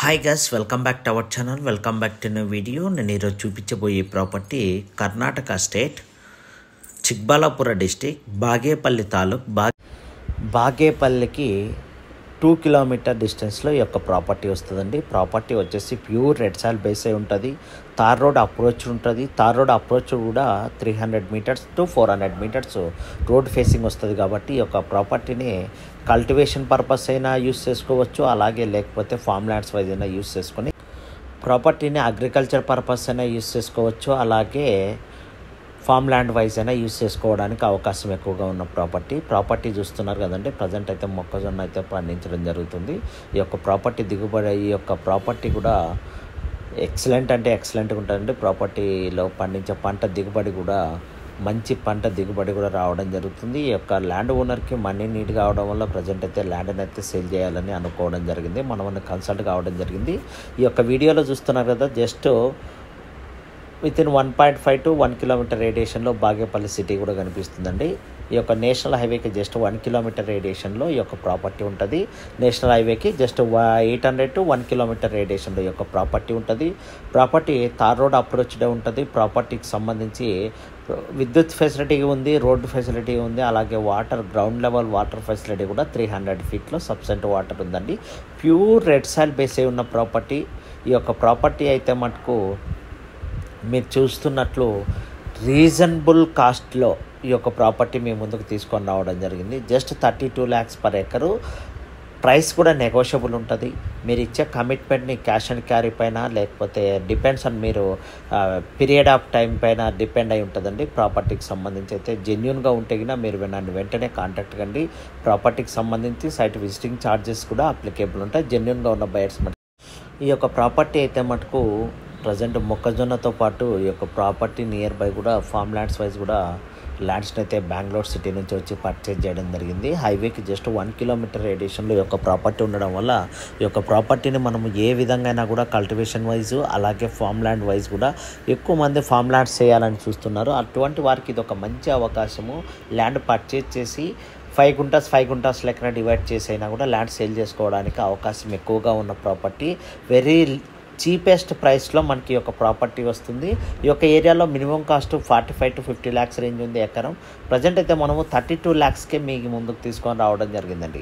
hi guys welcome back to our channel welcome back to new video నేను ఈరోజు చూపించబోయే property Karnataka state Chikballapur district Bagepalli taluk బా బాగేపల్లికి టూ కిలోమీటర్ డిస్టెన్స్లో ఈ యొక్క ప్రాపర్టీ వస్తుందండి ప్రాపర్టీ వచ్చేసి ప్యూర్ రెడ్ సాయిల్ బేస్ అయి ఉంటుంది తార్ రోడ్ అప్రోచ్ ఉంటుంది తార్ రోడ్ అప్రోచ్ కూడా three hundred metres to four hundred metres road facing వస్తుంది కాబట్టి ఈ యొక్క ప్రాపర్టీని కల్టివేషన్ పర్పస్ అయినా యూస్ చేసుకోవచ్చు అలాగే లేకపోతే ఫామ్ ల్యాండ్స్ వైజ్ అయినా యూస్ చేసుకొని ప్రాపర్టీని అగ్రికల్చర్ పర్పస్ అయినా యూస్ చేసుకోవచ్చు అలాగే ఫామ్ ల్యాండ్ వైజ్ అయినా యూస్ చేసుకోవడానికి అవకాశం ఎక్కువగా ఉన్న ప్రాపర్టీ ప్రాపర్టీ చూస్తున్నారు కదండి ప్రజెంట్ అయితే మొక్కజొన్న అయితే పండించడం జరుగుతుంది ఈ యొక్క ప్రాపర్టీ దిగుబడి ఈ యొక్క ప్రాపర్టీ కూడా ఎక్సలెంట్ అంటే ఎక్సలెంట్గా ఉంటుందండి ప్రాపర్టీలో పండించే పంట దిగుబడి కూడా మంచి పంట దిగుబడి కూడా రావడం జరుగుతుంది ఈ యొక్క ల్యాండ్ ఓనర్కి మనీ నీట్ కావడం వల్ల ప్రజెంట్ అయితే ల్యాండ్ని అయితే సేల్ చేయాలని అనుకోవడం జరిగింది మనం కన్సల్ట్ కావడం జరిగింది ఈ యొక్క వీడియోలో చూస్తున్నారు కదా just within one point five to one kilometre రేడియేషన్లో బాగేపల్లి సిటీ కూడా కనిపిస్తుందండి ఈ యొక్క నేషనల్ హైవేకి జస్ట్ వన్ కిలోమీటర్ రేడియేషన్లో ఈ యొక్క ప్రాపర్టీ ఉంటుంది నేషనల్ హైవేకి just eight hundred to one kilometre రేడియేషన్లో ఈ యొక్క ప్రాపర్టీ ఉంటుంది ప్రాపర్టీ తార్ రోడ్ అప్రోచ్డే ఉంటుంది ప్రాపర్టీకి సంబంధించి విద్యుత్ ఫెసిలిటీ ఉంది రోడ్డు ఫెసిలిటీ ఉంది అలాగే water ground level water facility కూడా త్రీ హండ్రెడ్ ఫీట్లో సబ్సెంట్ వాటర్ ఉందండి ప్యూర్ రెడ్ సాయిల్ బేస్ అయి ఉన్న ప్రాపర్టీ ఈ యొక్క ప్రాపర్టీ అయితే మటుకు మీరు చూస్తున్నట్లు రీజనబుల్ కాస్ట్లో ఈ యొక్క ప్రాపర్టీ మీ ముందుకు తీసుకొని రావడం జరిగింది just thirty two lakhs per acre price కూడా నెగోషియబుల్ ఉంటుంది మీరు ఇచ్చే కమిట్మెంట్ని క్యాష్ అండ్ క్యారీ పైన లేకపోతే డిపెండ్స్ ఆన్ మీరు పీరియడ్ ఆఫ్ టైం పైన డిపెండ్ అయి ఉంటుందండి ప్రాపర్టీకి సంబంధించి అయితే జెన్యున్గా ఉంటే గినా మీరు నన్ను వెంటనే కాంటాక్ట్ కండి ప్రాపర్టీకి సంబంధించి సైట్ విజిటింగ్ ఛార్జెస్ కూడా అప్లికేబుల్ ఉంటాయి జెన్యున్గా ఉన్న బయర్స్ ఈ యొక్క ప్రాపర్టీ అయితే మటుకు ప్రజెంట్ మొక్కజొన్నతో పాటు ఈ యొక్క ప్రాపర్టీ నియర్ బై కూడా ఫామ్ ల్యాండ్స్ వైజ్ కూడా ల్యాండ్స్ని అయితే బెంగళూరు సిటీ నుంచి వచ్చి పర్చేజ్ చేయడం జరిగింది హైవేకి జస్ట్ వన్ కిలోమీటర్ రేడియేషన్లో ఈ యొక్క ప్రాపర్టీ ఉండడం వల్ల ఈ యొక్క ప్రాపర్టీని మనం ఏ విధంగా అయినా కూడా కల్టివేషన్ వైజ్ అలాగే ఫామ్ ల్యాండ్ వైజ్ కూడా ఎక్కువ మంది ఫామ్ ల్యాండ్స్ చేయాలని చూస్తున్నారు అటువంటి వారికి ఇది ఒక మంచి అవకాశము ల్యాండ్ పర్చేజ్ చేసి ఫైవ్ గుంటాస్ ఫైవ్ గుంటాస్ లెక్కన డివైడ్ చేసి అయినా కూడా ల్యాండ్ సేల్ చేసుకోవడానికి అవకాశం ఎక్కువగా ఉన్న ప్రాపర్టీ వెరీ చీపెస్ట్ ప్రైస్లో మనకి ఒక ప్రాపర్టీ వస్తుంది ఈ యొక్క ఏరియాలో minimum cost forty five to fifty lakhs range ఉంది ఎకరం ప్రజెంట్ అయితే మనము థర్టీ టూ ల్యాక్స్కే మీకు ముందుకు తీసుకొని రావడం జరిగిందండి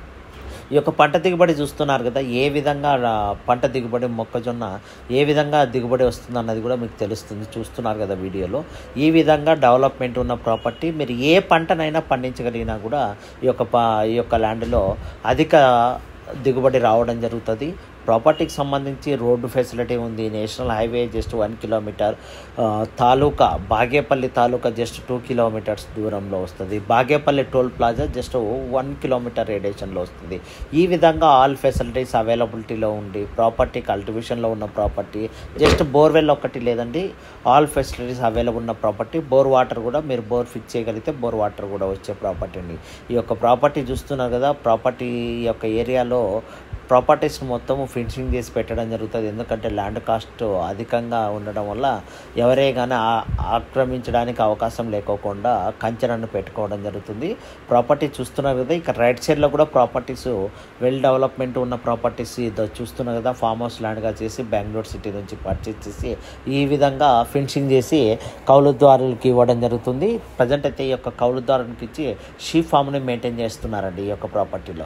ఈ యొక్క పంట దిగుబడి చూస్తున్నారు కదా ఏ విధంగా పంట దిగుబడి మొక్కజొన్న ఏ విధంగా దిగుబడి వస్తుంది అన్నది కూడా మీకు తెలుస్తుంది చూస్తున్నారు కదా వీడియోలో ఈ విధంగా డెవలప్మెంట్ ఉన్న ప్రాపర్టీ మీరు ఏ పంటనైనా పండించగలిగినా కూడా ఈ యొక్క ఈ యొక్క ల్యాండ్లో అధిక దిగుబడి రావడం జరుగుతుంది ప్రాపర్టీకి సంబంధించి రోడ్డు ఫెసిలిటీ ఉంది national highway just one kilometre taluka Bagepalli taluka just two kilometres దూరంలో వస్తుంది Bagepalli toll plaza just one kilometre రేడియేషన్లో వస్తుంది ఈ విధంగా ఆల్ ఫెసిలిటీస్ అవైలబిలిటీలో ఉండి ప్రాపర్టీ కల్టివేషన్లో ఉన్న ప్రాపర్టీ జస్ట్ బోర్వెల్ ఒక్కటి లేదండి ఆల్ ఫెసిలిటీస్ అవైలబుల్ ఉన్న ప్రాపర్టీ బోర్ వాటర్ కూడా మీరు బోర్ ఫిక్స్ చేయగలిగితే బోర్ వాటర్ కూడా వచ్చే ప్రాపర్టీ అండి ఈ యొక్క ప్రాపర్టీ చూస్తున్నారు కదా ప్రాపర్టీ యొక్క ఏరియాలో ప్రాపర్టీస్ని మొత్తము ఫినిషింగ్ చేసి పెట్టడం జరుగుతుంది ఎందుకంటే ల్యాండ్ కాస్ట్ అధికంగా ఉండడం వల్ల ఎవరే కానీ ఆక్రమించడానికి అవకాశం లేకోకుండా కంచెనను పెట్టుకోవడం జరుగుతుంది ప్రాపర్టీ చూస్తున్నారు కదా ఇక్కడ రైట్ సైడ్లో కూడా ప్రాపర్టీస్ వెల్ డెవలప్మెంట్ ఉన్న ప్రాపర్టీస్ ఇది చూస్తున్నారు కదా ఫామ్ హౌస్ ల్యాండ్గా చేసి బెంగళూరు సిటీ నుంచి పర్చేస్ చేసి ఈ విధంగా ఫినిషింగ్ చేసి కౌలుదారులకి ఇవ్వడం జరుగుతుంది ప్రజెంట్ అయితే ఈ యొక్క కౌలుదారునికి ఇచ్చి షీ ఫామ్ని మెయింటైన్ చేస్తున్నారండి ఈ యొక్క ప్రాపర్టీలో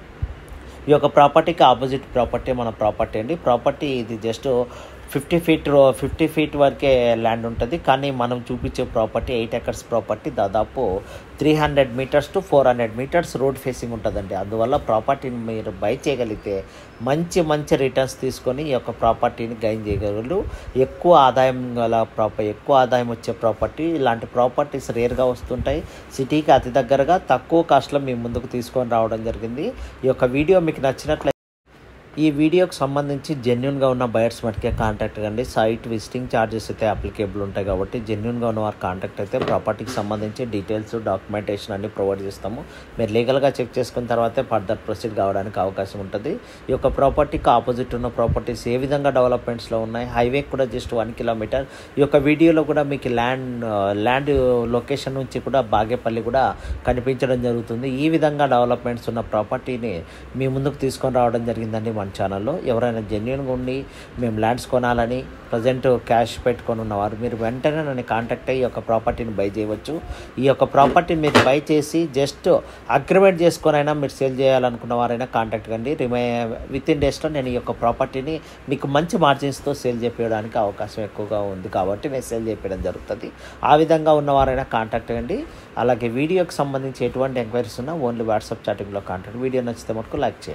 ఈ యొక్క ప్రాపర్టీకి ఆపోజిట్ ప్రాపర్టీ మన ప్రాపర్టీ అండి ప్రాపర్టీ ఇది just fifty feet fifty feet వరకే ల్యాండ్ ఉంటుంది కానీ మనం చూపించే ప్రాపర్టీ ఎయిట్ ఎకర్స్ ప్రాపర్టీ దాదాపు three hundred metres to four hundred metres road facing ఉంటుందండి అందువల్ల ప్రాపర్టీని మీరు బై చేయగలిగితే మంచి మంచి రిటర్న్స్ తీసుకొని ఈ యొక్క ప్రాపర్టీని గైన్ చేయగలరు ఎక్కువ ఆదాయం గల ప్రాపర్ ఎక్కువ ఆదాయం వచ్చే ప్రాపర్టీ ఇలాంటి ప్రాపర్టీస్ రేర్గా వస్తుంటాయి సిటీకి అతి దగ్గరగా తక్కువ కాస్ట్లో మీ ముందుకు తీసుకొని రావడం జరిగింది ఈ యొక్క వీడియో మీకు నచ్చినట్లయితే ఈ వీడియోకి సంబంధించి జెన్యున్గా ఉన్న బయర్స్ మటుకే కాంటాక్ట్ కండి సైట్ విజిటింగ్ ఛార్జెస్ అయితే అప్లికేబుల్ ఉంటాయి కాబట్టి జెన్యున్గా ఉన్న వారు కాంటాక్ట్ అయితే ప్రాపర్టీకి సంబంధించి డీటెయిల్స్ డాక్యుమెంటేషన్ అన్ని ప్రొవైడ్ చేస్తాము మీరు లీగల్గా చెక్ చేసుకున్న తర్వాతే ఫర్దర్ ప్రొసీడ్ కావడానికి అవకాశం ఉంటుంది ఈ యొక్క ప్రాపర్టీకి ఆపోజిట్ ఉన్న ప్రాపర్టీస్ ఏ విధంగా డెవలప్మెంట్స్లో ఉన్నాయి హైవే కూడా జస్ట్ వన్ కిలోమీటర్ ఈ యొక్క వీడియోలో కూడా మీకు ల్యాండ్ ల్యాండ్ లొకేషన్ నుంచి కూడా బాగేపల్లి కూడా కనిపించడం జరుగుతుంది ఈ విధంగా డెవలప్మెంట్స్ ఉన్న ప్రాపర్టీని మీ ముందుకు తీసుకొని రావడం జరిగిందండి మన మన ఛానల్లో ఎవరైనా జెన్యున్గా ఉండి మేము ల్యాండ్స్ కొనాలని ప్రజెంట్ క్యాష్ పెట్టుకొని ఉన్నవారు మీరు వెంటనే నన్ను కాంటాక్ట్ అయ్యి ఈ యొక్క ప్రాపర్టీని బై చేయవచ్చు ఈ యొక్క ప్రాపర్టీని మీరు బై చేసి జస్ట్ అగ్రిమెంట్ చేసుకొని అయినా మీరు సేల్ చేయాలనుకున్న వారైనా కాంటాక్ట్ కండి రిమై విత్ ఇన్ డేస్లో నేను ఈ యొక్క ప్రాపర్టీని మీకు మంచి మార్జిన్స్తో సేల్ చేయడానికి అవకాశం ఎక్కువగా ఉంది కాబట్టి నేను సేల్ చేయడం జరుగుతుంది ఆ విధంగా ఉన్నవారైనా కాంటాక్ట్ కండి అలాగే వీడియోకి సంబంధించి ఎటువంటి ఎంక్వైరీస్ ఉన్నా ఓన్లీ వాట్సాప్ చాటింగ్లో కాంటాక్ట్ వీడియో నచ్చితే మటుకు లైక్ చేయండి